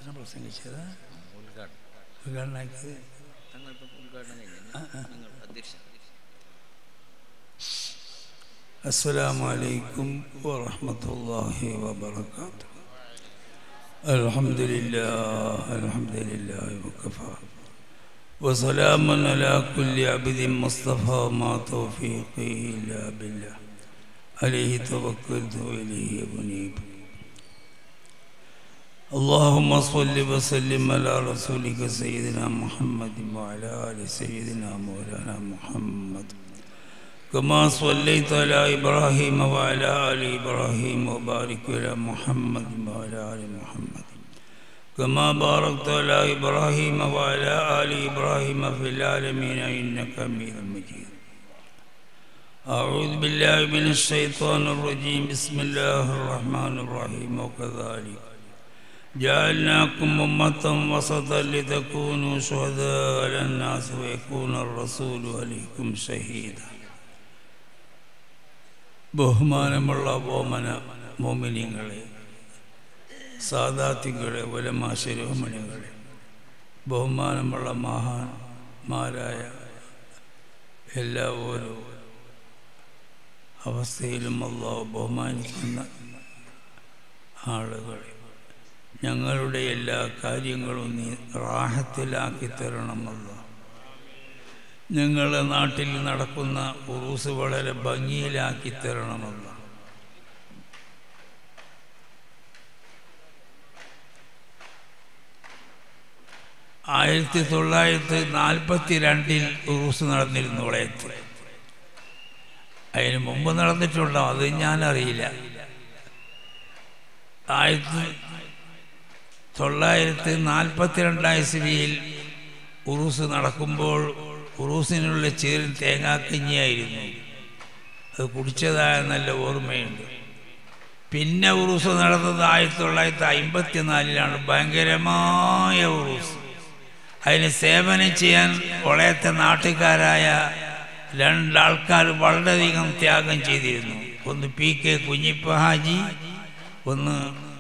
ഉദ്ഘാടനം പ്രസംഗിച്ചത് ഉദ്ഘാടനം ഉദ്ഘാടനമാക്കിയത് തങ്ങൾ ഇപ്പം ഉദ്ഘാടനം കഴിഞ്ഞു നിങ്ങൾ അധ്യക്ഷൻ السلام عليكم ورحمة الله وبركاته الحمد لله الحمد لله وكفى وسلام على كل عبد مصطفى ما توفيقي إلا بالله عليه توكلت وإليه أنيب اللهم صل وسلم على رسولك سيدنا محمد وعلى آل سيدنا مولانا محمد كما صليت على إبراهيم وعلى آل إبراهيم وبارك على محمد وعلى آل محمد كما باركت على إبراهيم وعلى آل إبراهيم في العالمين إنك حميد مجيد أعوذ بالله من الشيطان الرجيم بسم الله الرحمن الرحيم وكذلك جعلناكم أمة وسطا لتكونوا شهداء على الناس ويكون الرسول عليكم شهيدا ബഹുമാനമുള്ള ഓമന മോമിനിങ്ങളെ സാദാത്തികളെ ഉലമാശിരോമണികളെ ബഹുമാനമുള്ള മഹാന്മാരായ എല്ലാ ഓരോ അവസ്ഥയിലും അള്ളാഹു ബഹുമാനിക്കുന്ന ആളുകളെ ഞങ്ങളുടെ എല്ലാ കാര്യങ്ങളും നീ റാഹത്തിലാക്കി തരണമല്ല ഞങ്ങളുടെ നാട്ടിൽ നടക്കുന്ന ഉറൂസ് വളരെ ഭംഗിയിലാക്കി തരണമല്ല ആയിരത്തി തൊള്ളായിരത്തി നാൽപ്പത്തി രണ്ടിൽ ഉറൂസ് നടന്നിരുന്നു വളയത്ത് അതിന് മുമ്പ് നടന്നിട്ടുണ്ടോ അത് ഞാനറിയില്ല ആയിരത്തി തൊള്ളായിരത്തി നാൽപ്പത്തിരണ്ടാം ഇസ്വിയിൽ ഉറൂസ് നടക്കുമ്പോൾ ഉറൂസിനുള്ള ചേരിൽ തേങ്ങാക്കഞ്ഞിയായിരുന്നു അത് കുടിച്ചതായ നല്ല ഓർമ്മയുണ്ട് പിന്നെ ഉറൂസ് നടന്നത് ആയിരത്തി തൊള്ളായിരത്തി അമ്പത്തി നാലിലാണ് ഭയങ്കരമായ ഉറൂസ് അതിന് സേവനം ചെയ്യാൻ വളയത്തെ നാട്ടുകാരായ രണ്ടാൾക്കാർ വളരെയധികം ത്യാഗം ചെയ്തിരുന്നു ഒന്ന് പി കെ കുഞ്ഞിപ്പ ഹാജി ഒന്ന്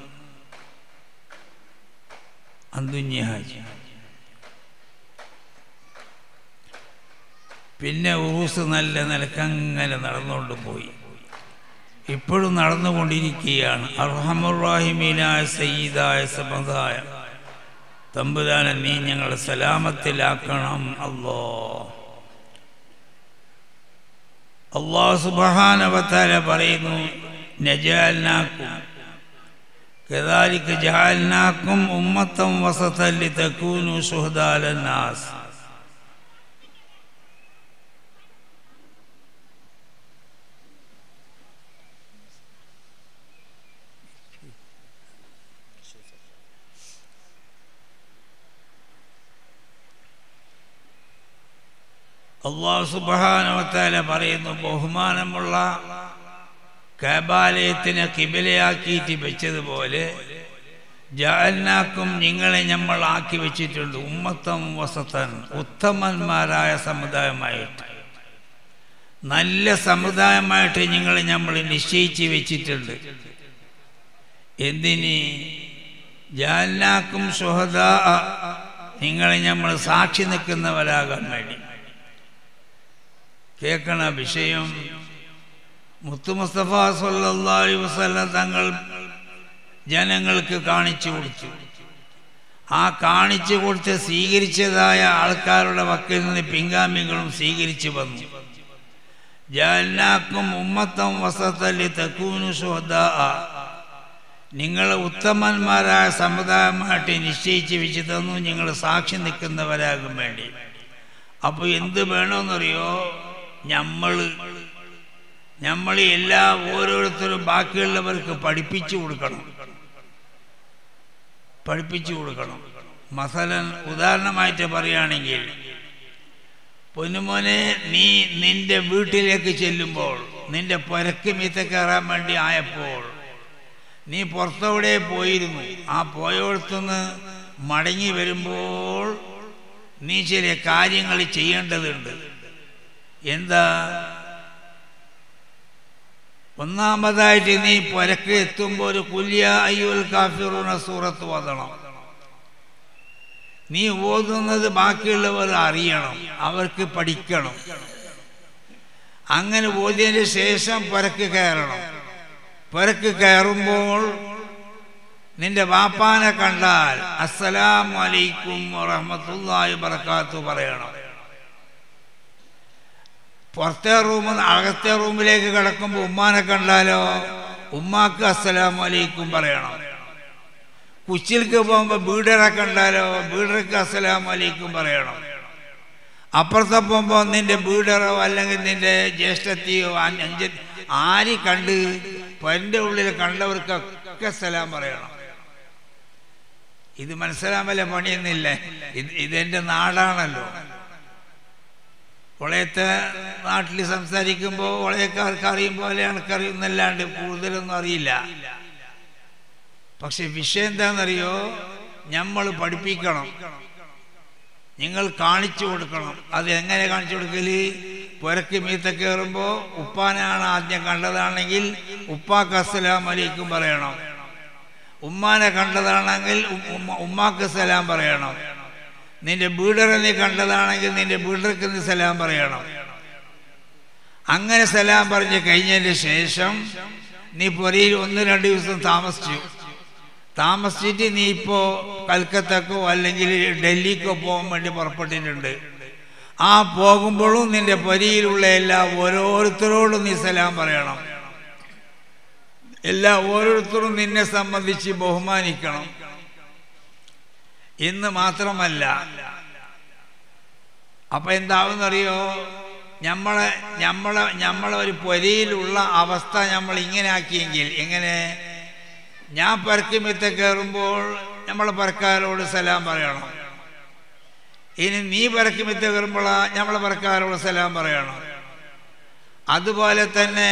അന്തുഞ്ഞി ഹാജി പിന്നെ ഊസ് നല്ല നിലക്കങ്ങനെ നടന്നുകൊണ്ട് പോയി ഇപ്പോഴും നടന്നുകൊണ്ടിരിക്കുകയാണ് അർഹമുറാഹിമീനായ സയ്യിദായ സമതായ തമ്പുരാനെ നീ ഞങ്ങൾ സലാമത്തിലാക്കണം അല്ലോ അള്ളാഹു സുബഹാനവത്താല പറയുന്നു നജാൽനാക്കും كذلك جعلناكم أمة وسطا لتكونوا شهداء على الناس അള്ളാഹു സുബാനവത്താല പറയുന്നു ബഹുമാനമുള്ള കബാലയത്തിനെ കിബിലയാക്കിയിട്ട് വെച്ചതുപോലെ ജാലിനാക്കും നിങ്ങളെ നമ്മൾ ആക്കി വെച്ചിട്ടുണ്ട് ഉമ്മത്തം വസത്തൻ ഉത്തമന്മാരായ സമുദായമായിട്ട് നല്ല സമുദായമായിട്ട് നിങ്ങളെ നമ്മൾ നിശ്ചയിച്ച് വെച്ചിട്ടുണ്ട് എന്തിന് ജാലിനാക്കും സുഹദ നിങ്ങളെ നമ്മൾ സാക്ഷി നിൽക്കുന്നവരാകാൻ വേണ്ടി കേൾക്കണ വിഷയം മുത്തു മുസ്തഫ സല്ലല്ലാഹി വസല്ലം തങ്ങൾ ജനങ്ങൾക്ക് കാണിച്ചു കൊടുത്തു ആ കാണിച്ചു കൊടുത്ത് സ്വീകരിച്ചതായ ആൾക്കാരുടെ വക്കിൽ നിന്ന് പിൻഗാമികളും സ്വീകരിച്ചു വന്നു ജാലിനാക്കും ഉമ്മത്തം വസത്തല്ലി തക്കൂനു ശോധ നിങ്ങൾ ഉത്തമന്മാരായ സമുദായമായിട്ട് നിശ്ചയിച്ച് വെച്ച് തന്നു നിങ്ങൾ സാക്ഷി നിൽക്കുന്നവരാകും വേണ്ടി അപ്പോൾ എന്ത് വേണമെന്നറിയോ നമ്മൾ നമ്മൾ എല്ലാ ഓരോരുത്തരും ബാക്കിയുള്ളവർക്ക് പഠിപ്പിച്ചു കൊടുക്കണം പഠിപ്പിച്ചു കൊടുക്കണം മസലൻ ഉദാഹരണമായിട്ട് പറയുകയാണെങ്കിൽ പൊന്നുമോനെ നീ നിന്റെ വീട്ടിലേക്ക് ചെല്ലുമ്പോൾ നിന്റെ പുരക്ക് മീത്ത കയറാൻ വേണ്ടി ആയപ്പോൾ നീ പുറത്തെവിടെ പോയിരുന്നു ആ പോയോടത്തുനിന്ന് മടങ്ങി വരുമ്പോൾ നീ ചില കാര്യങ്ങൾ ചെയ്യേണ്ടതുണ്ട് എന്താ ഒന്നാമതായിട്ട് നീ പുരക്ക് എത്തുമ്പോൾ ഒരു കുല്യ അയ്യുൽ കാഫിറൂന സൂറത്ത് ഓതണം നീ ഓതുന്നത് ബാക്കിയുള്ളവർ അറിയണം അവർക്ക് പഠിക്കണം അങ്ങനെ ഓതിയതിന് ശേഷം പുരക്ക് കയറണം പുരക്ക് കയറുമ്പോൾ നിന്റെ വാപ്പാനെ കണ്ടാൽ അസ്സലാം വലൈക്കും വറഹമത്തുള്ളാഹി ബറകാത്തു പറയണം പുറത്തെ റൂമിൽ നിന്ന് അകത്തെ റൂമിലേക്ക് കിടക്കുമ്പോൾ ഉമ്മാനെ കണ്ടാലോ ഉമ്മാക്ക് അസ്സലാം വലൈക്കും പറയണം കുച്ചിലേക്ക് പോകുമ്പോൾ ബീഡറെ കണ്ടാലോ ബീഡർക്ക് അസ്സലാം വലൈക്കും പറയണം അപ്പുറത്തെ പോകുമ്പോൾ നിന്റെ ബീഡറോ അല്ലെങ്കിൽ നിന്റെ ജ്യേഷ്ഠത്തിയോ അഞ്ച അഞ്ച- ആര് കണ്ട് പൻ്റെ ഉള്ളിൽ കണ്ടവർക്കൊക്കെ സലാം പറയണം ഇത് മനസ്സിലാമല്ല പണിയൊന്നുമില്ല ഇത് ഇതെന്റെ നാടാണല്ലോ വളയത്തെ നാട്ടിൽ സംസാരിക്കുമ്പോൾ വളയക്കാർക്ക് അറിയും പോലെ എനിക്കറിയുന്നല്ലാണ്ട് കൂടുതലൊന്നും അറിയില്ല പക്ഷെ വിഷയം എന്താണെന്നറിയോ നമ്മൾ പഠിപ്പിക്കണം നിങ്ങൾ കാണിച്ചു കൊടുക്കണം അത് എങ്ങനെ കാണിച്ചു കൊടുക്കല് പുരക്ക് മീത്ത കയറുമ്പോൾ ഉപ്പാനാണ് ആദ്യം കണ്ടതാണെങ്കിൽ ഉപ്പാക്ക് അസ്സലാം അലൈക്കും പറയണം ഉമ്മാനെ കണ്ടതാണെങ്കിൽ ഉം- ഉമ്മ- ഉമ്മാക്ക് സലാം പറയണം നിന്റെ ബീഡറെ നീ കണ്ടതാണെങ്കിൽ നിന്റെ ബീഡർക്ക് നീ സലാം പറയണം അങ്ങനെ സലാം പറഞ്ഞ് കഴിഞ്ഞതിന് ശേഷം നീ പുരയിൽ ഒന്ന് രണ്ട് ദിവസം താമസിച്ചു താമസിച്ചിട്ട് നീ ഇപ്പോൾ കൽക്കത്തക്കോ അല്ലെങ്കിൽ ഡൽഹിക്കോ പോകാൻ വേണ്ടി പുറപ്പെട്ടിട്ടുണ്ട് ആ പോകുമ്പോഴും നിന്റെ പൊരിയിലുള്ള എല്ലാ ഓരോരുത്തരോടും നീ സലാം പറയണം എല്ലാ ഓരോരുത്തരും നിന്നെ സംബന്ധിച്ച് ബഹുമാനിക്കണം എന്ന് മാത്രമല്ല അപ്പൊ എന്താവുന്നറിയോ നമ്മളെ നമ്മളെ നമ്മളെ ഒരു പൊരയിലുള്ള അവസ്ഥ നമ്മൾ ഇങ്ങനെ ആക്കിയെങ്കിൽ എങ്ങനെ ഞാൻ പരക്കുമിത്ത കയറുമ്പോൾ നമ്മളെ പരക്കാരോട് സലാം പറയണം ഇനി നീ പരക്കുമിത്ത കയറുമ്പോൾ നമ്മളെ പരക്കാരോട് സലാം പറയണം അതുപോലെ തന്നെ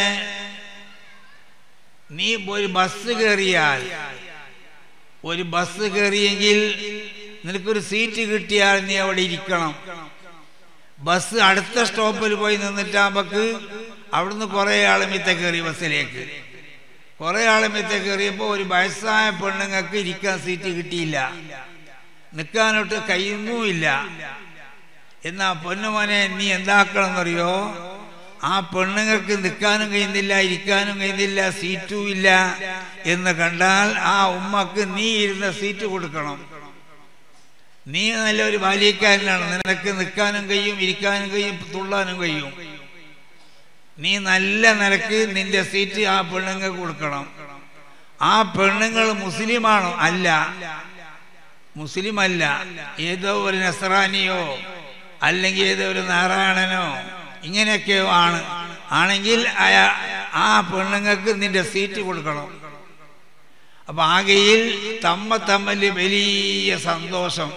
നീ ഒരു ബസ് കയറിയാൽ ഒരു ബസ് കയറിയെങ്കിൽ നിനക്കൊരു സീറ്റ് കിട്ടിയാൽ നീ അവിടെ ഇരിക്കണം ബസ് അടുത്ത സ്റ്റോപ്പിൽ പോയി നിന്നിട്ടാകുമ്പോക്ക് അവിടുന്ന് കുറേ ആൾ മിത്ത കയറി ബസ്സിലേക്ക് കുറേ ആൾ മിത്ത കയറിയപ്പോൾ ഒരു വയസ്സായ പെണ്ണുങ്ങൾക്ക് ഇരിക്കാൻ സീറ്റ് കിട്ടിയില്ല നിൽക്കാനോട്ട് കഴിയുന്നുമില്ല എന്നാ പൊന്നുമോനെ നീ എന്താക്കണം എന്നറിയോ ആ പെണ്ണുങ്ങൾക്ക് നിൽക്കാനും കഴിയുന്നില്ല ഇരിക്കാനും കഴിയുന്നില്ല സീറ്റും ഇല്ല എന്ന് കണ്ടാൽ ആ ഉമ്മക്ക് നീ ഇരുന്ന സീറ്റ് കൊടുക്കണം നീ നല്ല ഒരു ബാല്യക്കാരനാണ് നിനക്ക് നിൽക്കാനും കഴിയും ഇരിക്കാനും കഴിയും തുള്ളാനും കഴിയും നീ നല്ല നിലക്ക് നിന്റെ സീറ്റ് ആ പെണ്ണുങ്ങൾക്ക് കൊടുക്കണം ആ പെണ്ണുങ്ങൾ മുസ്ലിമാണോ അല്ല മുസ്ലിം അല്ല ഏതോ ഒരു നസറാനിയോ അല്ലെങ്കിൽ ഏതോ ഒരു നാരായണനോ ഇങ്ങനെയൊക്കെയോ ആണ് ആണെങ്കിൽ അയാ ആ പെണ്ണുങ്ങൾക്ക് നിന്റെ സീറ്റ് കൊടുക്കണം അപ്പൊ ആകെയിൽ തമ്മ തമ്മിൽ വലിയ സന്തോഷം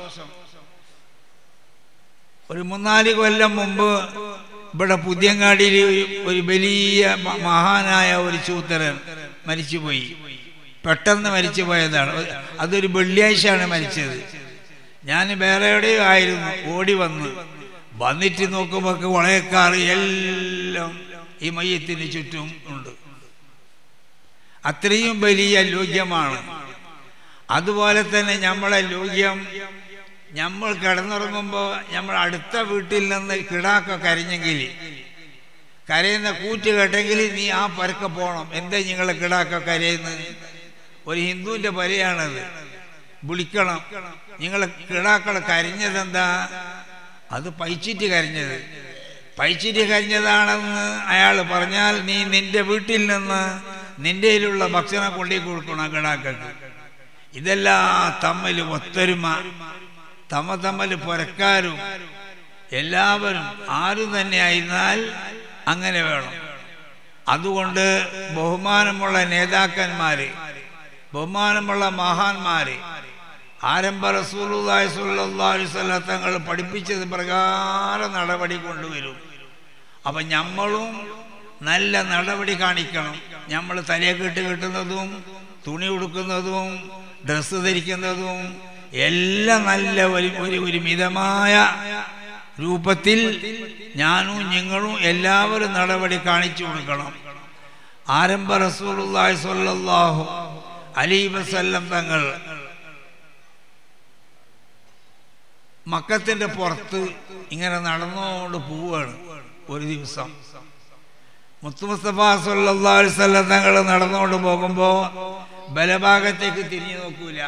ഒരു മൂന്നാല് കൊല്ലം മുമ്പ് ഇവിടെ പുതിയങ്ങാടിയിൽ ഒരു- ഒരു വലിയ മ- മഹാനായ ഒരു ചൂത്തരൻ മരിച്ചുപോയി പെട്ടെന്ന് മരിച്ചു പോയതാണ് ഒരു- അതൊരു വെള്ളിയാഴ്ചയാണ് മരിച്ചത് ഞാൻ വേറെ എവിടെയോ ആയിരുന്നു ഓടി വന്ന് വന്നിട്ട് നോക്കുമ്പോൾ വളയക്കാർ എല്ലാം ഈ മയ്യത്തിന് ചുറ്റും ഉണ്ട് അത്രയും വലിയ ലോക്യമാണ് അതുപോലെ തന്നെ നമ്മളെ ലോക്യം നമ്മൾ കിടന്നുറങ്ങുമ്പോൾ നമ്മൾ അടുത്ത വീട്ടിൽ നിന്ന് കിടാക്ക കരഞ്ഞെങ്കിൽ കരയുന്ന കൂറ്റ് കേട്ടെങ്കിൽ നീ ആ പരക്ക പോകണം എന്താ നിങ്ങളെ കിടാക്ക കരയുന്നത് ഒരു ഹിന്ദുവിന്റെ പരയാണത് വിളിക്കണം നിങ്ങളെ കിടാക്കളെ കരഞ്ഞതെന്താ അത് പൈച്ചിട്ട് കരഞ്ഞത് പൈച്ചിട്ട് കരഞ്ഞതാണെന്ന് അയാൾ പറഞ്ഞാൽ നീ നിന്റെ വീട്ടിൽ നിന്ന് നിന്റെ കയ്യിലുള്ള ഭക്ഷണം കൊണ്ടേ കൊടുക്കണം ആ കിടാക്കൾക്ക് ഇതെല്ലാം തമ്മിൽ ഒത്തൊരുമ തമ്മ തമ്മിൽ പുരക്കാരും എല്ലാവരും ആരും തന്നെ ആയിരുന്നാൽ അങ്ങനെ വേണം അതുകൊണ്ട് ബഹുമാനമുള്ള നേതാക്കന്മാര് ബഹുമാനമുള്ള മഹാന്മാര് ആരംഭ റസൂലുള്ളാഹി സ്വല്ലല്ലാഹു അലൈഹി വസല്ലം തങ്ങൾ പഠിപ്പിച്ചത് പ്രകാരം നടപടി കൊണ്ടുവരും അപ്പം നമ്മളും നല്ല നടപടി കാണിക്കണം നമ്മൾ തലയെക്കെട്ട് കെട്ടുന്നതും തുണി ഉടുക്കുന്നതും ഡ്രസ്സ് ധരിക്കുന്നതും എല്ലാം നല്ല ഒരു ഒരു ഒരു മിതമായ രൂപത്തിൽ ഞാനും നിങ്ങളും എല്ലാവരും നടപടി കാണിച്ചു കൊടുക്കണം ആരംഭ റസൂലുള്ളാഹി സ്വല്ലല്ലാഹു അലൈഹി വസല്ലം തങ്ങൾ മക്കത്തിൻ്റെ പുറത്ത് ഇങ്ങനെ നടന്നുകൊണ്ട് പോവുകയാണ് ഒരു ദിവസം മുത്തുമുസ്തഫ സല്ലല്ലാഹു അലൈഹി വസല്ലം തങ്ങൾ നടന്നുകൊണ്ട് പോകുമ്പോൾ ബലഭാഗത്തേക്ക് തിരിഞ്ഞു നോക്കൂല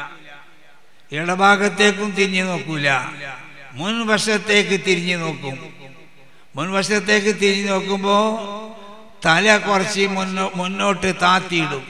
ഇടഭാഗത്തേക്കും തിരിഞ്ഞു നോക്കൂല മുൻവശത്തേക്ക് തിരിഞ്ഞു നോക്കും മുൻവശത്തേക്ക് തിരിഞ്ഞു നോക്കുമ്പോൾ തല കുറച്ച് മുന്നോ മുന്നോട്ട് താത്തിയിടും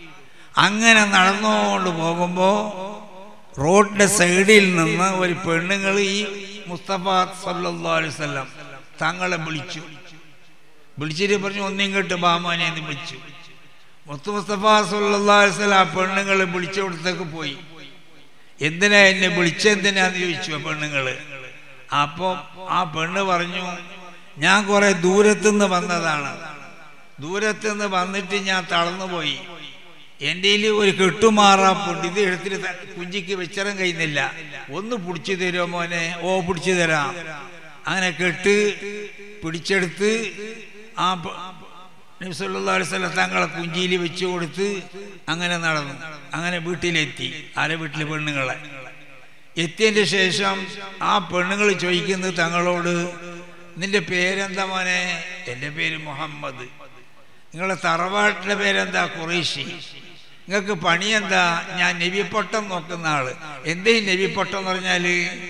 അങ്ങനെ നടന്നുകൊണ്ട് പോകുമ്പോൾ റോഡിന്റെ സൈഡിൽ നിന്ന് ഒരു പെണ്ണുങ്ങൾ ഈ മുസ്തഫ സല്ലല്ലാഹു അലൈഹി വസല്ലം തങ്ങളെ വിളിച്ചു വിളിച്ചിട്ട് പറഞ്ഞു ഒന്നിങ്ങോട്ട് ബാമാനെ എന്ന് വിളിച്ചു മുത്തു മുസ്തഫ സല്ലല്ലാഹു അലൈഹി വസല്ലം ആ പെണ്ണുങ്ങൾ വിളിച്ചവിടത്തേക്ക് പോയി എന്തിനാ എന്നെ വിളിച്ചെന്തിനാന്ന് ചോദിച്ചു ആ പെണ്ണുങ്ങള് അപ്പൊ ആ പെണ്ണ് പറഞ്ഞു ഞാൻ കുറെ ദൂരത്തുനിന്ന് വന്നതാണ് ദൂരത്തുനിന്ന് വന്നിട്ട് ഞാൻ തളർന്നുപോയി എൻ്റെ ഒരു കെട്ടുമാറാപ്പുണ്ട് ഇത് എടുത്തിട്ട് ത- കുഞ്ചിക്ക് വെച്ചരം കഴിയുന്നില്ല ഒന്ന് പിടിച്ചു തരുമോ മോനെ ഓ പിടിച്ചു തരാം അങ്ങനെ കെട്ട് പിടിച്ചെടുത്ത് ആ പ- നബി സല്ലല്ലാഹു അലൈഹി വസല്ലം തങ്ങളെ കുഞ്ചിയിൽ വെച്ചു കൊടുത്ത് അങ്ങനെ നടന്നു അങ്ങനെ വീട്ടിലെത്തി ആരെ വീട്ടിലെ പെണ്ണുങ്ങളെ എത്തിയതിന് ശേഷം ആ പെണ്ണുങ്ങൾ ചോദിക്കുന്നത് തങ്ങളോട് നിന്റെ പേരെന്താ മോനെ എൻ്റെ പേര് മുഹമ്മദ് നിങ്ങളെ തറവാട്ടിൻ്റെ പേരെന്താ കുറേശി നിങ്ങൾക്ക് പണി എന്താ ഞാൻ നബിപ്പൊട്ടം നോക്കുന്ന ആള് എന്തേ ഈ നബിപ്പൊട്ടം എന്ന് പറഞ്ഞാൽ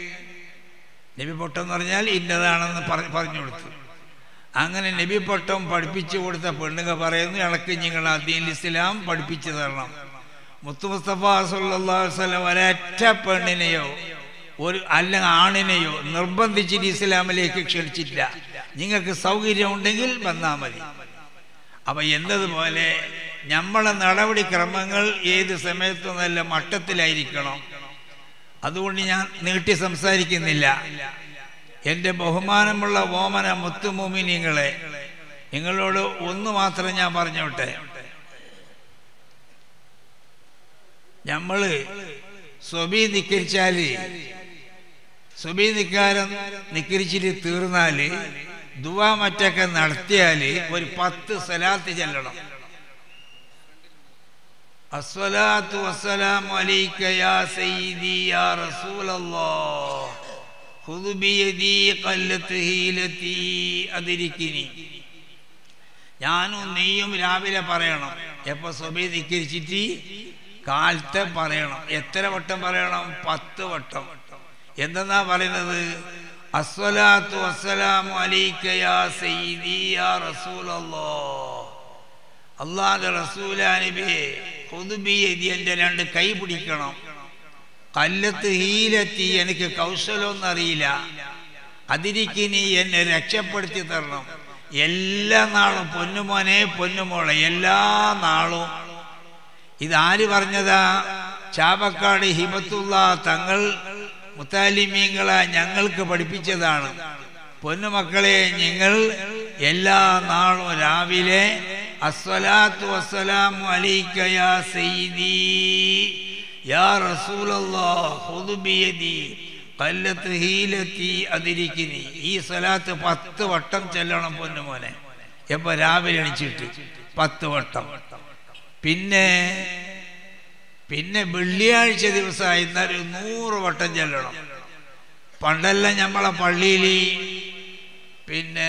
നബിപ്പൊട്ടം എന്ന് പറഞ്ഞാൽ ഇന്നതാണെന്ന് പറ- പറഞ്ഞു കൊടുത്തു അങ്ങനെ നബിപ്പൊട്ടം പഠിപ്പിച്ചു കൊടുത്ത പെണ്ണുങ്ങൾ പറയുന്നു ഇളക്ക് നിങ്ങൾ അദീൻ ഇസ്ലാം പഠിപ്പിച്ചു തരണം മുത്തു മുസ്തഫ സല്ലല്ലാഹു അലൈഹി വസല്ലം ഒരൊറ്റ പെണ്ണിനെയോ ഒരു അല്ലെങ്കിൽ ആണിനെയോ നിർബന്ധിച്ചിട്ട് ഇസ്ലാമിലേക്ക് ക്ഷണിച്ചിട്ടില്ല നിങ്ങൾക്ക് സൗകര്യം ഉണ്ടെങ്കിൽ വന്നാൽ മതി അപ്പൊ എന്നതുപോലെ നമ്മളെ നടപടിക്രമങ്ങൾ ഏത് സമയത്തും നല്ല മട്ടത്തിലായിരിക്കണം അതുകൊണ്ട് ഞാൻ നീട്ടി സംസാരിക്കുന്നില്ല എൻ്റെ ബഹുമാനമുള്ള ഓമന മുത്തുമോമിനിങ്ങളെ നിങ്ങളോട് ഒന്ന് മാത്രം ഞാൻ പറഞ്ഞോട്ടെ നമ്മള് സ്വബി നിക്കരിച്ചാല് സ്വബി നിക്കാരം നിക്കരിച്ചിട്ട് തീർന്നാല് ദുവാ മറ്റൊക്കെ നടത്തിയാല് ഒരു പത്ത് സലാത്ത് ചെല്ലണം അസ്വലാത്തു വസ്സലാമു അലൈക യാ സയ്യിദി യാ റസൂലല്ലാഹ് ഖുദ് ബിയദി ഖല്ലത്ത് ഹീലതി അതിരിക്കിനി ഞാനും നീയും രാവിലെ പറയണം എപ്പോ സ്വബി ധിക്കരിച്ചിട്ട് കാലത്തെ പറയണം എത്ര വട്ടം പറയണം പത്ത് വട്ടം എന്തെന്നാ പറയുന്നത് അസ്വലാത്തു വസ്സലാമു അലൈക യാ സയ്യിദി യാ റസൂലല്ലാഹ് അള്ളാഹുന്റെ റസൂലാനിബിയെ കൊതുബിയെതി എൻ്റെ രണ്ട് കൈ പിടിക്കണം കല്ലത്ത് ഹീലെത്തി എനിക്ക് കൗശലമൊന്നും അറിയില്ല അതിരിക്കിനി എന്നെ രക്ഷപ്പെടുത്തി തരണം എല്ലാ നാളും പൊന്നുമോനെ പൊന്നുമോളെ എല്ലാ നാളും ഇതാര് പറഞ്ഞതാ ചാപക്കാട് ഹിബത്തുള്ള തങ്ങൾ മുത്താലിമീങ്ങളെ ഞങ്ങൾക്ക് പഠിപ്പിച്ചതാണ് പൊന്നുമക്കളെ നിങ്ങൾ എല്ലാ നാളും രാവിലെ അസ്വലാത്തു വസ്സലാമു അലൈക യാ സയ്യിദി യാ റസൂലല്ലാഹ് ഖുദ് ബിയദി ഖല്ലത്ത് ഹീലത്തി അതിരിക്കിനി ഈ സ്വലാത്ത് പത്ത് വട്ടം ചെല്ലണം പൊന്നുമോനെ എപ്പോ രാവിലെ എണിച്ചിട്ട് പത്ത് വട്ടം പിന്നെ പിന്നെ വെള്ളിയാഴ്ച ദിവസമായി ഒരു നൂറ് വട്ടം ചെല്ലണം പണ്ടെല്ലാം നമ്മളെ പള്ളിയിൽ പിന്നെ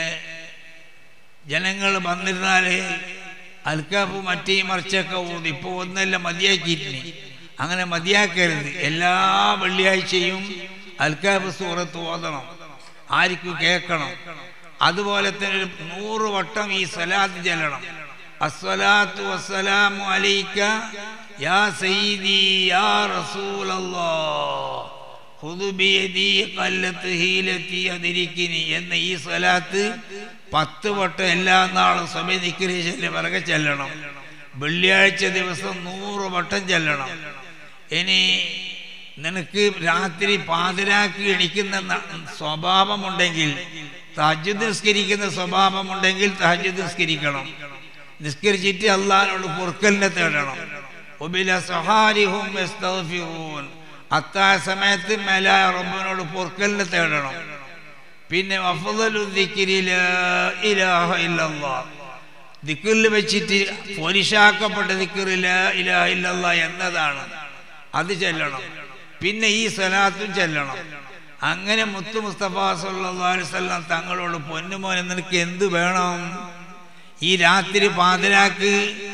ജനങ്ങൾ വന്നിരുന്നാൽ അൽക്കാപ്പ് മറ്റേ മറിച്ചൊക്കെ ഊതി ഇപ്പോൾ ഒന്നെല്ലാം മതിയാക്കിയിട്ടിനി അങ്ങനെ മതിയാക്കരുത് എല്ലാ വെള്ളിയാഴ്ചയും അൽക്കാപ്പ് സൂറത്ത് ഓതണം ആർക്കും കേൾക്കണം അതുപോലെ തന്നെ ഒരു നൂറ് വട്ടം ഈ സ്വലാത്ത് ചെല്ലണം അസ്വലാത്തു വസ്സലാമു അലൈക യാ സയ്യിദി യാ റസൂലല്ലാഹ് ഖുദ് ബിയദി ഖല്ലത്ത് ഹീലത്തി അതിരിക്കിനി എന്ന ഈ സ്വലാത്ത് പത്ത് വട്ടം എല്ലാ നാളും സമയ നിക്കരീശന്റെ പിറകെ ചെല്ലണം വെള്ളിയാഴ്ച ദിവസം നൂറ് വട്ടം ചെല്ലണം ഇനി നിനക്ക് രാത്രി പാതിരാക്കി എണിക്കുന്ന ന- സ്വഭാവമുണ്ടെങ്കിൽ തഹജ്ജുദ് നിസ്കരിക്കുന്ന സ്വഭാവമുണ്ടെങ്കിൽ തഹജ്ജുദ് നിസ്കരിക്കണം നിസ്കരിച്ചിട്ട് അള്ളാഹിനോട് പൊറുക്കലിനെ തേടണം ഒബില സഹാരിഹും യസ്തഗ്ഫിറൂൻ. അത്താഴ സമയത്ത് മേല റബ്ബിനോട് പൊറുക്കലിനെ തേടണം പിന്നെ അഫ്ളലു ദിക്രി ലാ ഇലാഹ ഇല്ലല്ലാഹ് ദിക്റിൽ വെച്ചിട്ട് പൊരിശാക്കപ്പെട്ട ദിക്റ് ലാ ഇലാഹ ഇല്ലല്ലാഹ് എന്നതാണ് അത് ചെല്ലണം പിന്നെ ഈ സലാത്തും ചെല്ലണം അങ്ങനെ മുത്തു മുസ്തഫ സല്ലല്ലാഹു അലൈഹി വസല്ലം തങ്ങളോട് പൊന്നുമോൻ നിനക്ക് എന്ത് വേണം ഈ രാത്രി പാതിരാക്ക്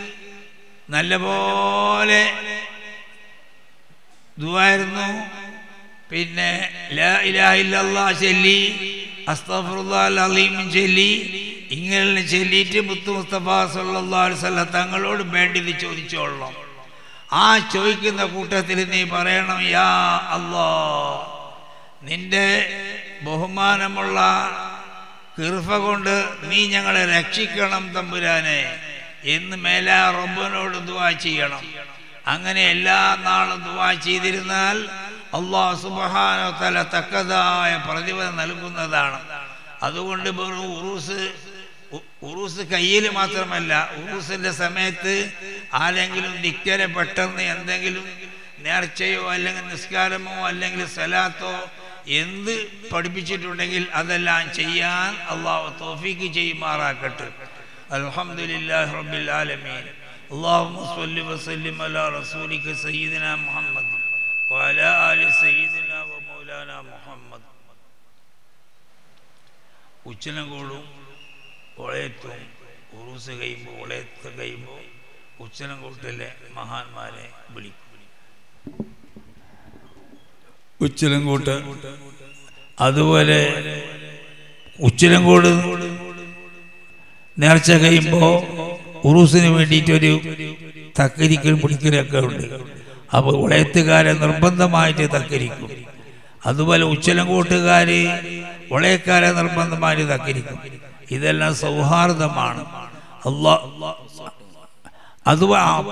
നല്ലപോലെ ദുവായിരുന്നു പിന്നെ ലാ ഇലാഹ ഇല്ലല്ലാഹ് ചൊല്ലി അസ്തഗ്ഫിറുല്ലാഹൽ അലീം ചൊല്ലി ഇങ്ങനെ ചൊല്ലിയിട്ട് മുത്തു മുസ്തഫ സല്ലല്ലാഹു അലൈഹി വസല്ലം തങ്ങളോട് വേണ്ടിയത് ചോദിച്ചോളണം ആ ചോദിക്കുന്ന കൂട്ടത്തിൽ നീ പറയണം യാ അല്ലാ നിന്റെ ബഹുമാനമുള്ള കൃപ കൊണ്ട് നീ ഞങ്ങളെ രക്ഷിക്കണം തമ്പുരാനെ എന്ന് മേലാ റബ്ബനോട് ദുവാ ചെയ്യണം അങ്ങനെ എല്ലാ നാളും ദുവാ ചെയ്തിരുന്നാൽ അള്ളാഹു സുബഹാനോ തല തക്കതായ പ്രതിഫലം നൽകുന്നതാണ് അതുകൊണ്ട് വെറും ഉറൂസ് ഉ- ഉറൂസ് കയ്യിൽ മാത്രമല്ല ഉറൂസിന്റെ സമയത്ത് ആരെങ്കിലും നിക്കരെ പെട്ടെന്ന് എന്തെങ്കിലും നേർച്ചയോ അല്ലെങ്കിൽ നിസ്കാരമോ അല്ലെങ്കിൽ സലാത്തോ എന്ത് പഠിപ്പിച്ചിട്ടുണ്ടെങ്കിൽ അതെല്ലാം ചെയ്യാൻ അള്ളാഹു തോഫീക്ക് ചെയ്യുമാറാക്കട്ടെ അൽഹംദുലില്ലാഹി റബ്ബിൽ ആലമീൻ اللهم صل وسلم على رسولك سيدنا محمد وعلى آل سيدنا ومولانا محمد ഉച്ചനങ്കോടും ഒളയത്തും ഉറൂസ് കഴിയുമ്പോൾ ഒളയത്ത് കഴിയുമ്പോൾ ഉച്ചനങ്കോട്ടിലെ മഹാന്മാരെ വിളിക്കും ഉച്ചലങ്കോട്ട് അതുപോലെ ഉച്ചലങ്കോട് നേർച്ച കഴിയുമ്പോൾ ഉറൂസിന് വേണ്ടിയിട്ടൊരു തക്കരിക്കൽ പിടിക്കലൊക്കെ ഉണ്ട് അപ്പോൾ ഉളയത്തുകാരെ നിർബന്ധമായിട്ട് തക്കരിക്കും അതുപോലെ ഉച്ചലങ്കോട്ടുകാർ ഉളയക്കാരെ നിർബന്ധമായിട്ട് തക്കരിക്കും ഇതെല്ലാം സൗഹാർദ്ദമാണ് അള്ളാ അത്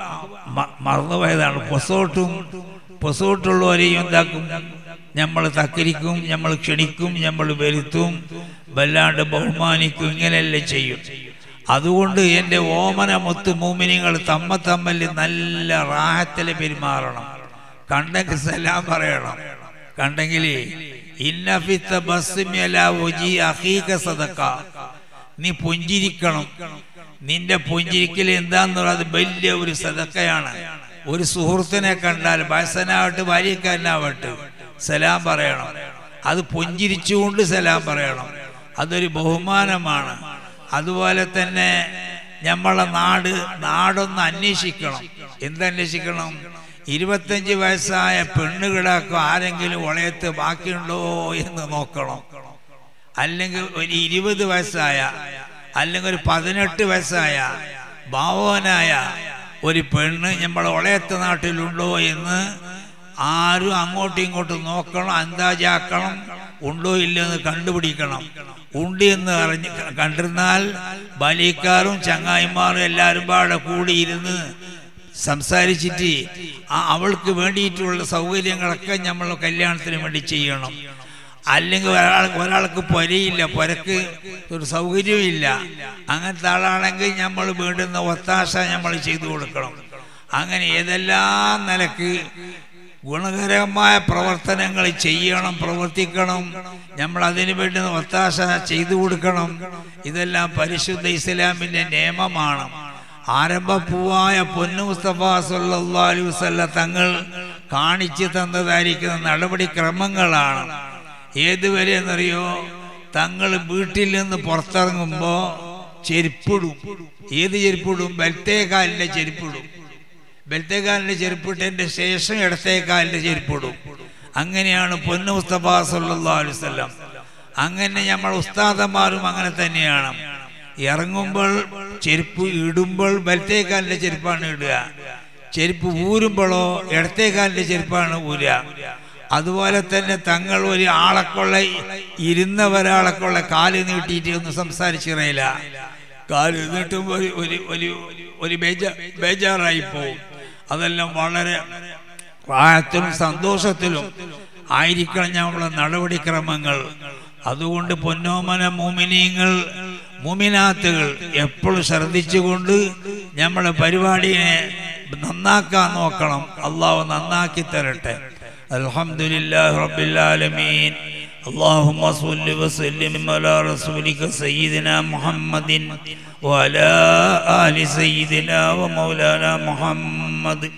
മറന്നുപോയതാണ് പൊസോട്ടും പൊസോട്ടുള്ളവരെയും എന്താക്കും നമ്മൾ തക്കരിക്കും നമ്മൾ ക്ഷണിക്കും നമ്മൾ വരുത്തും വല്ലാണ്ട് ബഹുമാനിക്കും ഇങ്ങനെയല്ലേ ചെയ്യും അതുകൊണ്ട് എൻ്റെ ഓമന മുത്ത് മൂമിനികൾ തമ്മ തമ്മിൽ നല്ല റാഹത്തിൽ പെരുമാറണം കണ്ടെങ്കിൽ സലാം പറയണം കണ്ടെങ്കിൽ ഇന്നഫിത്ത ബസ്മിയല ഒജി അഹീക സദക്ക നീ പുഞ്ചിരിക്കണം നിന്റെ പുഞ്ചിരിക്കൽ എന്താന്നുള്ളത് വലിയ ഒരു സദക്കയാണ് ഒരു സുഹൃത്തിനെ കണ്ടാൽ വയസ്സനാവട്ടെ ഭാര്യക്കാരനാവട്ടെ സലാം പറയണം അത് പുഞ്ചിരിച്ചുകൊണ്ട് സലാം പറയണം അതൊരു ബഹുമാനമാണ് അതുപോലെ തന്നെ നമ്മളെ നാട് നാടൊന്ന് അന്വേഷിക്കണം എന്തന്വേഷിക്കണം ഇരുപത്തഞ്ച് വയസ്സായ പെണ്ണുകിടാക്കോ ആരെങ്കിലും വളയത്ത് ബാക്കിയുണ്ടോ എന്ന് നോക്കണം അല്ലെങ്കിൽ ഒരു ഇരുപത് വയസ്സായ അല്ലെങ്കിൽ ഒരു പതിനെട്ട് വയസ്സായ ഭാവനായ ഒരു പെണ്ണ് നമ്മളെ ഒളയത്ത് നാട്ടിലുണ്ടോ എന്ന് ആരും അങ്ങോട്ടും ഇങ്ങോട്ടും നോക്കണം അന്താജാക്കണം ഉണ്ടോ ഇല്ലെന്ന് കണ്ടുപിടിക്കണം ഉണ്ട് എന്ന് അറിഞ്ഞ് കണ്ടിരുന്നാൽ ബാലിക്കാരും ചങ്ങായിമാരും എല്ലാവരും പാടെ കൂടിയിരുന്ന് സംസാരിച്ചിട്ട് ആ അവൾക്ക് വേണ്ടിയിട്ടുള്ള സൗകര്യങ്ങളൊക്കെ നമ്മൾ കല്യാണത്തിന് വേണ്ടി ചെയ്യണം അല്ലെങ്കിൽ ഒരാൾ ഒരാൾക്ക് പൊരയില്ല പൊരക്ക് ഒരു സൗകര്യമില്ല അങ്ങനത്തെ ആളാണെങ്കിൽ നമ്മൾ വേണ്ടുന്ന ഒത്താശ നമ്മൾ ചെയ്തു കൊടുക്കണം അങ്ങനെ ഏതെല്ലാം നിലക്ക് ഗുണകരമായ പ്രവർത്തനങ്ങൾ ചെയ്യണം പ്രവർത്തിക്കണം നമ്മൾ അതിനു വേണ്ടുന്ന ഒത്താശ ചെയ്തു കൊടുക്കണം ഇതെല്ലാം പരിശുദ്ധ ഇസ്ലാമിന്റെ നിയമമാണ് ആരംഭപ്പൂവായ പൊന്നു മുസ്തഫ സല്ലല്ലാഹു അലൈഹി വസല്ല തങ്ങൾ കാണിച്ചു തന്നതായിരിക്കുന്ന നടപടിക്രമങ്ങളാണ് ഏതുവരെ എന്നറിയോ തങ്ങൾ വീട്ടിൽ നിന്ന് പുറത്തിറങ്ങുമ്പോ ചെരുപ്പിടും ഏത് ചെരുപ്പിടും ബലത്തേക്കാലിന്റെ ചെരുപ്പിടും ബലത്തേക്കാലിന്റെ ചെരുപ്പിട്ടതിന്റെ ശേഷം ഇടത്തേക്കാലിന്റെ ചെരുപ്പിടും അങ്ങനെയാണ് പൊന്നു മുസ്തഫ സല്ലല്ലാഹു അലൈഹി വസല്ലം അങ്ങനെ നമ്മൾ ഉസ്താദന്മാരും അങ്ങനെ തന്നെയാണ് ഇറങ്ങുമ്പോൾ ചെരുപ്പ് ഇടുമ്പോൾ വലത്തേക്കാലിന്റെ ചെരുപ്പാണ് ഇടുക ചെരുപ്പ് ഊരുമ്പോഴോ ഇടത്തേക്കാലിന്റെ ചെരുപ്പാണ് ഊരുക അതുപോലെ തന്നെ തങ്ങൾ ഒരു ആളെക്കൊള്ള ഇരുന്ന ഒരാളെക്കൊള്ള കാല് നീട്ടിയിട്ട് ഒന്ന് സംസാരിച്ചിറയില്ല കാല് നീട്ടുമ്പോൾ ഒരു ഒരു ഒരു ഒരു ബേജാ ബേജാറായി പോവും അതെല്ലാം വളരെ പ്രായത്തിലും സന്തോഷത്തിലും ആയിരിക്കണം നമ്മളെ നടപടിക്രമങ്ങൾ അതുകൊണ്ട് പൊന്നോമന മോമിനിയങ്ങൾ മുമിനാത്തുകൾ എപ്പോഴും ശ്രദ്ധിച്ചുകൊണ്ട് നമ്മളെ പരിപാടിയെ നന്നാക്കാൻ നോക്കണം അള്ളാഹു നന്നാക്കി തരട്ടെ അൽഹംദുലില്ലാഹി റബ്ബിൽ ആലമീൻ اللهم صل وسلم على رسولك سيدنا محمد وعلى آل سيدنا ومولانا محمد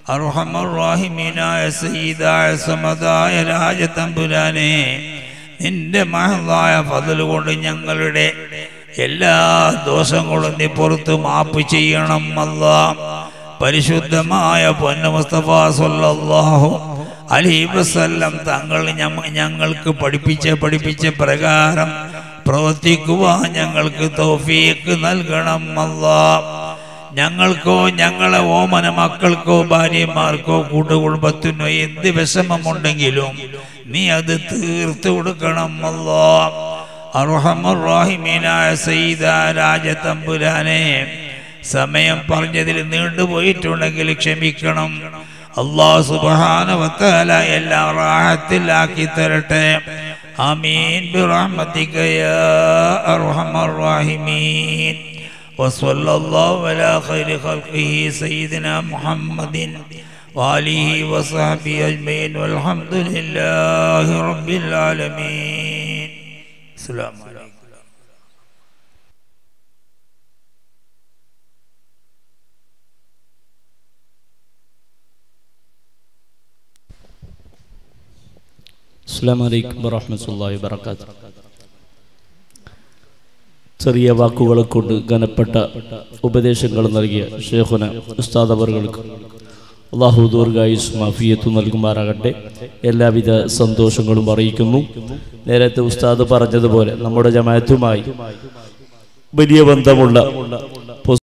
അർഹമറാഹിമീനായ സയ്യിദായ സമതായ രാജതമ്പുരാനെ നിന്റെ മഹതായ ഫതൽ കൊണ്ട് ഞങ്ങളുടെ എല്ലാ ദോഷങ്ങളും നീ പുറത്ത് മാപ്പ് ചെയ്യണം അല്ലാ പരിശുദ്ധമായ പൊന്ന മുസ്തഫ സല്ലല്ലാഹു അലൈഹി വസല്ലം തങ്ങൾ ഞമ്മ- ഞങ്ങൾക്ക് പഠിപ്പിച്ച പഠിപ്പിച്ച പ്രകാരം പ്രവർത്തിക്കുവാൻ ഞങ്ങൾക്ക് തൗഫീക്ക് നൽകണം അല്ലാ ഞങ്ങൾക്കോ ഞങ്ങളെ ഓമന മക്കൾക്കോ ഭാര്യമാർക്കോ കൂട്ടുകുടുംബത്തിനോ എന്ത് വിഷമമുണ്ടെങ്കിലും നീ അത് തീർത്തു കൊടുക്കണം അല്ലാ അർഹമറാഹിമീനായ സയ്യിദ രാജതമ്പുരാനെ സമയം പറഞ്ഞതിൽ നീണ്ടുപോയിട്ടുണ്ടെങ്കിൽ ക്ഷമിക്കണം അള്ളാഹു സുബ്ഹാനഹുവതആല എല്ലാം റാഹത്തിലാക്കി തരട്ടെ ആമീൻ ബിറഹ്മതിക യാ അർഹമർ റഹീമീൻ وصلى الله على خير خلقه سيدنا محمد وآله وصحبه أجمعين والحمد لله رب العالمين السلام عليكم അസ്സാം വലൈക്കും വറഹമത്തല്ലാഹി വബർക്കാത്തു ചെറിയ വാക്കുകളെ കൊണ്ട് ഘനപ്പെട്ട ഉപദേശങ്ങൾ നൽകിയ ഷേഖുന ഉസ്താദ് അവറുകൾക്ക് അള്ളാഹു ദീർഘായുസ് മാഫിയത്തു നൽകുമാറാകട്ടെ എല്ലാവിധ സന്തോഷങ്ങളും അറിയിക്കുന്നു നേരത്തെ ഉസ്താദ് പറഞ്ഞതുപോലെ നമ്മുടെ ജമാഅത്തുമായി വലിയ ബന്ധമുള്ള